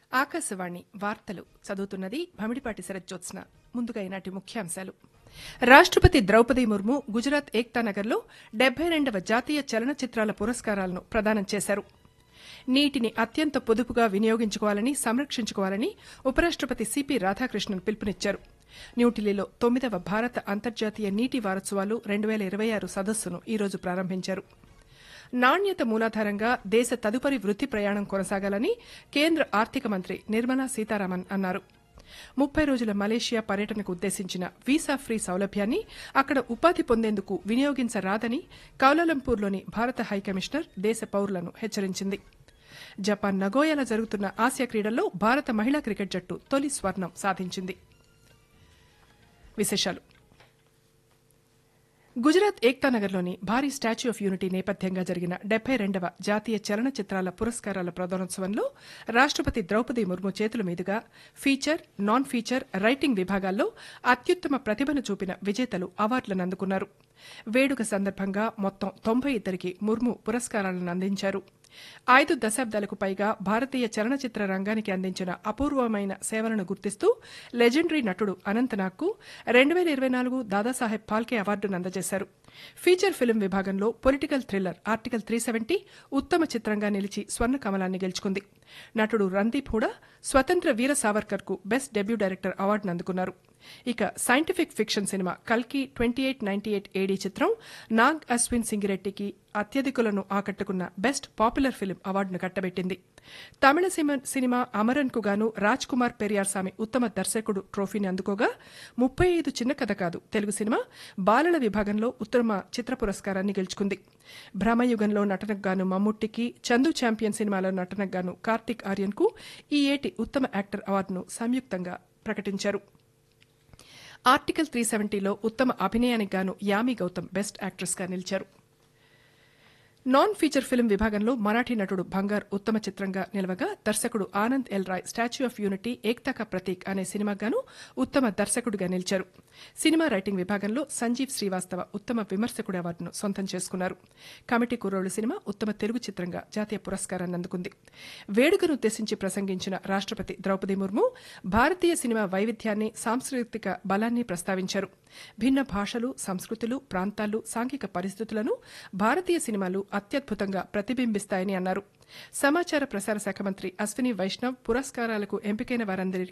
ఆకాశవాణి వార్తలు చదువుతున్నది భమిడిపాటి శరజ్జోత్స్న ముందుగా ఈనాటి ముఖ్యాంశాలు రాష్టపతి ద్రౌపది ముర్ము గుజరాత్ ఏక్తానగర్లో డెబ్బై రెండవ జాతీయ చలనచిత్రాల పురస్కారాలను ప్రదానం చేశారు నీటిని అత్యంత పొదుపుగా వినియోగించుకోవాలని సంరక్షించుకోవాలని ఉపరాష్టపతి సిపి రాధాకృష్ణన్ పిలుపునిచ్చారు న్యూఢిల్లీలో తొమ్మిదవ భారత అంతర్జాతీయ నీటి వారోత్సవాలు రెండు వేల ఇరవై ఆరు సదస్సును ఈరోజు ప్రారంభించారు నాణ్యత మూలాధారంగా దేశ తదుపరి వృత్తి ప్రయాణం కొనసాగాలని కేంద్ర ఆర్థిక మంత్రి నిర్మలా సీతారామన్ అన్నారు ముప్పై రోజుల మలేషియా పర్యటనకు ఉద్దేశించిన వీసా ఫ్రీ సౌలభ్యాన్ని అక్కడ ఉపాధి పొందేందుకు వినియోగించరాదని కౌలాలంపూర్లోని భారత హైకమిషనర్ దేశ పౌరులను హెచ్చరించింది జపాన్ నగోయాలో జరుగుతున్న ఆసియా క్రీడల్లో భారత మహిళా క్రికెట్ జట్టు తొలి స్వర్ణం సాధించింది విశేషాలు గుజరాత్ ఏక్తానగర్లోని భారీ స్టాచ్యూ ఆఫ్ యూనిటీ నేపథ్యంగా జరిగిన డెబ్బై రెండవ జాతీయ చలనచిత్రాల పురస్కారాల ప్రదానోత్సవంలో రాష్టపతి ద్రౌపది ముర్ము చేతుల మీదుగా ఫీచర్ నాన్ ఫీచర్ రైటింగ్ విభాగాల్లో అత్యుత్తమ ప్రతిభను చూపిన విజేతలు అవార్డులను అందుకున్నారు వేడుక సందర్భంగా మొత్తం తొంభై ఇద్దరికి ముర్ము పురస్కారాలను అందించారు ఐదు దశాబ్దాలకు పైగా భారతీయ చలనచిత్ర రంగానికి అందించిన అపూర్వమైన సేవలను గుర్తిస్తూ లెజెండరీ నటుడు అనంతనాగ్కు రెండు వేల ఇరవై నాలుగు దాదాసాహెబ్ ఫాల్కే అవార్డును అందజేశారు ఫీచర్ ఫిల్మ్ విభాగంలో political thriller article three seventy ఉత్తమ చిత్రంగా నిలిచి స్వర్ణ కమలాన్ని గెలుచుకుంది నటుడు రందీప్ హూడా స్వతంత్ర వీర సావర్కర్ కు బెస్ట్ డెబ్యూ డైరెక్టర్ అవార్డును అందుకున్నారు ఇక సైంటిఫిక్ ఫిక్షన్ సినిమా కల్కి twenty eight ninety eight AD చిత్రం నాగ్ అశ్విన్ సింగిరెడ్డికి అత్యధికులను ఆకట్టుకున్న బెస్ట్ పాపులర్ ఫిల్మ్ అవార్డును కట్టబెట్టింది తమిళ సినిమా అమరన్ కు గాను రాజ్ కుమార్ పెరియార్సామి ఉత్తమ దర్శకుడు ట్రోఫీని అందుకోగా ముప్పై ఐదు చిన్న కథ కాదు తెలుగు సినిమా బాలల విభాగంలో ఉత్తమ చిత్ర పురస్కారాన్ని గెలుచుకుంది భ్రమయుగంలో నటనకు గాను మమ్ముట్టికి చందు ఛాంపియన్ సినిమాలో నటనకు గాను కార్తిక్ ఆర్యన్ కు ఈ ఏటి ఉత్తమ యాక్టర్ అవార్డును సంయుక్తంగా ప్రకటించారు ఆర్టికల్ త్రీ సెవెంటీలో ఉత్తమ అభినయానికి గాను యామి గౌతమ్ బెస్ట్ యాక్ట్రెస్ గా నిలిచారు నాన్ ఫీచర్ ఫిల్మ్ విభాగంలో మరాఠీ నటుడు బంగార్ ఉత్తమ చిత్రంగా నిలవగా దర్శకుడు Anand L Rai statue of unity Ekta ka Prateek అనే సినిమాగాను ఉత్తమ దర్శకుడిగా నిలిచారు సినిమా రైటింగ్ విభాగంలో సంజీవ్ శ్రీవాస్తవ ఉత్తమ విమర్శకుడి అవార్డును సొంతం చేసుకున్నారు కమిటీ కుర్రోళ్లు సినిమా ఉత్తమ తెలుగు చిత్రంగా జాతీయ పురస్కారాన్ని అందుకుంది వేడుకను ఉద్దేశించి ప్రసంగించిన రాష్టపతి ద్రౌపది ముర్ము భారతీయ సినిమా వైవిధ్యాన్ని సాంస్కృతిక బలాన్ని ప్రస్తావించారు భిన్న భాషలు సంస్కృతులు ప్రాంతాలు సాంఘిక పరిస్థితులను భారతీయ సినిమాలు అత్యద్భుతంగా ప్రతిబింబిస్తాయని అన్నారు సమాచార ప్రసార శాఖ మంత్రి అశ్విని వైష్ణవ్ పురస్కారాలకు ఎంపికైన వారందరి